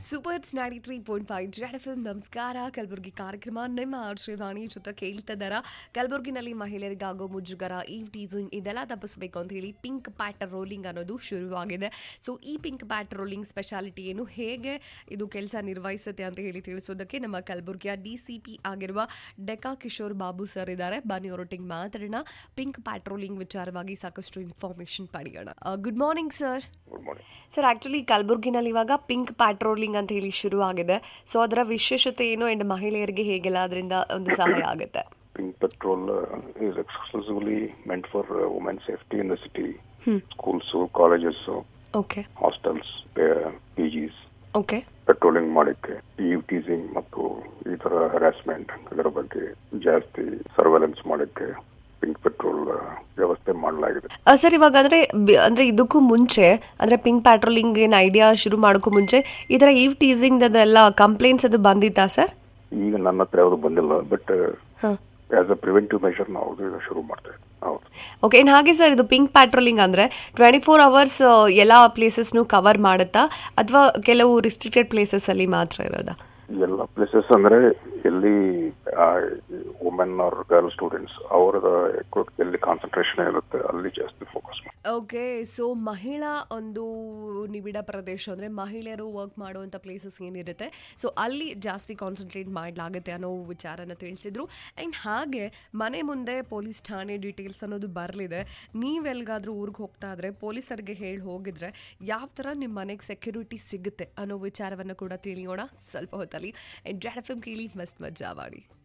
super hits ninety three point five Z F ನಮಸ್ಕಾರ ಕಲಬುರಗಿ ಕಾರ್ಯಕ್ರಮ ನಿಮ್ಮ ಶ್ರೀವಾಣಿ ಜೊತೆ ಕೇಳ್ತಿದ್ದಾರ ಕಲಬುರಗಿನಲ್ಲಿ ಮಹಿಳೆಯರಿಗಾಗೋ ಮುಜುಗರ ಈ ಟೀಸಿಂಗ್ ಇದೆಲ್ಲ ತಪ್ಪಿಸ್ಬೇಕು ಅಂತ ಹೇಳಿ ಪಿಂಕ್ ಪ್ಯಾಟರ್ ರೋಲಿಂಗ್ ಅನ್ನೋದು ಶುರುವಾಗಿದೆ ಸೊ ಈ ಪಿಂಕ್ ಪ್ಯಾಟರ್ ರೋಲಿಂಗ್ ಸ್ಪೆಷಾಲಿಟಿ ಏನು ಹೇಗೆ ಇದು ಕೆಲಸ ನಿರ್ವಹಿಸುತ್ತೆ ಅಂತ ಹೇಳಿ ತಿಳಿಸೋದಕ್ಕೆ ನಮ್ಮ ಕಲಬುರಗಿಯ ಡಿ ಸಿ ಪಿ ಆಗಿರುವ ಡೆಕಾ ಕಿಶೋರ್ ಬಾಬು ಸರ್ ಇದ್ದಾರೆ ಬನ್ನಿ ಅವರೊಟ್ಟಿಗೆ ಮಾತಾಡೋಣ ಪಿಂಕ್ ಪ್ಯಾಟ್ರೋಲಿಂಗ್ ವಿಚಾರವಾಗಿ ಸಾಕಷ್ಟು ಇನ್ಫಾರ್ಮೇಶನ್ ಪಡೆಯೋಣ good morning sir good morning sir actually ಕಲಬುರ್ಗಿನಲ್ಲಿ ಇವಾಗ ಪಿಂಕ್ ಪ್ಯಾಟ್ರೋಲಿಂಗ್ ಅಂತ ಹೇಳಿ ಶುರುವಾಗಿದೆ ಸೊ ಅದರ ವಿಶೇಷತೆ ಏನು ಆ್ಯಂಡ್ ಮಹಿಳೆಯರಿಗೆ ಹೇಗೆಲ್ಲ ಅದರಿಂದ ಒಂದು ಸಹಾಯ ಆಗುತ್ತೆ pink patrol is exclusively meant for women safety in the city schools colleges okay hostels P G's okay patrolling ಮಾಡಕ್ಕೆ ಈ ಟೀಸಿಂಗ್ ಮತ್ತು ಈ ತರ ಹರಾಸ್ಮೆಂಟ್ ಅದರ ಬಗ್ಗೆ ಜಾಸ್ತಿ ಸರ್ವೆಲೆನ್ಸ್ ಮಾಡಕ್ಕೆ ಪಿಂಕ್ ಪೆಟ್ರೋಲ್ ವ್ಯವಸ್ಥೆ ಮಾಡಲಾಗಿದೆ ಸರ್ ಇವಾಗ ಅಂದರೆ ಅಂದರೆ ಇದಕ್ಕೂ ಮುಂಚೆ ಅಂದರೆ ಪಿಂಕ್ ಪ್ಯಾಟ್ರೋಲಿಂಗ್ ಏನು ಐಡಿಯಾ ಶುರು ಮಾಡೋಕ್ಕೂ ಮುಂಚೆ ಈ ಥರ ಈವ್ ಟೀಸಿಂಗ್ದೆಲ್ಲ ಕಂಪ್ಲೇಂಟ್ಸ್ ಅದು ಬಂದಿತ್ತಾ ಸರ್ ಈಗ ನನ್ನ ಹತ್ರ ಯಾವುದು ಬಂದಿಲ್ಲ ಬಟ್ ಹಾಂ ಆಸ್ ಅ ಪ್ರಿವೆಂಟಿವ್ ಮೆಷರ್ ನಾವು ಇದು ಶುರು ಮಾಡ್ತೇವೆ ಹೌದು ಓಕೆ ಇನ್ನು ಹಾಗೆ ಸರ್ ಇದು ಪಿಂಕ್ ಪ್ಯಾಟ್ರೋಲಿಂಗ್ ಅಂದರೆ ಟ್ವೆಂಟಿ ಫೋರ್ ಅವರ್ಸ್ ಎಲ್ಲ ಪ್ಲೇಸಸ್ನು ಕವರ್ ಮಾಡುತ್ತಾ ಅಥವಾ ಕೆಲವು ರಿಸ್ಟ್ರಿಕ್ಟೆಡ್ ಪ್ಲೇಸಸ್ಸಲ್ಲಿ ಮಾತ್ರ ಇರೋದಾ ಎಲ್ಲ ಪ್ಲೇಸಸ್ ಅಂದ್ರೆ ಎಲ್ಲಿ ವುಮೆನ್ ಆರ್ ಗರ್ಲ್ ಸ್ಟೂಡೆಂಟ್ಸ್ ಅವರದ ಎಲ್ಲಿ ಕಾನ್ಸಂಟ್ರೇಷನ್ ಇರುತ್ತೆ ಅಲ್ಲಿ ಜಾಸ್ತಿ ಫೋಕಸ್ ಮಾಡಿ ಓಕೆ ಸೊ ಮಹಿಳಾ ಒಂದು ನಿಬಿಡ ಪ್ರದೇಶ ಅಂದರೆ ಮಹಿಳೆಯರು ವರ್ಕ್ ಮಾಡುವಂಥ ಪ್ಲೇಸಸ್ ಏನಿರುತ್ತೆ ಸೊ ಅಲ್ಲಿ ಜಾಸ್ತಿ ಕಾನ್ಸಂಟ್ರೇಟ್ ಮಾಡಲಾಗುತ್ತೆ ಅನ್ನೋ ವಿಚಾರನ ತಿಳಿಸಿದ್ರು ಆ್ಯಂಡ್ ಹಾಗೆ ಮನೆ ಮುಂದೆ ಪೊಲೀಸ್ ಠಾಣೆ ಡೀಟೇಲ್ಸ್ ಅನ್ನೋದು ಬರಲಿದೆ ನೀವೆಲ್ಗಾದ್ರೂ ಊರಿಗೆ ಹೋಗ್ತಾ ಇದ್ರೆ ಪೊಲೀಸರಿಗೆ ಹೇಳಿ ಹೋಗಿದ್ರೆ ಯಾವ ಥರ ನಿಮ್ಮ ಮನೆಗೆ ಸೆಕ್ಯೂರಿಟಿ ಸಿಗುತ್ತೆ ಅನ್ನೋ ವಿಚಾರವನ್ನು ಕೂಡ ತಿಳಿಯೋಣ ಸ್ವಲ್ಪ ಹೊತ್ತಲ್ಲಿ ಆ್ಯಂಡ್ ಜಾಡ್ ಎಫ್ ಎಮ್ ಕೇಳಿ ಮಸ್ತ್ ಮಜಾ ಮಾಡಿ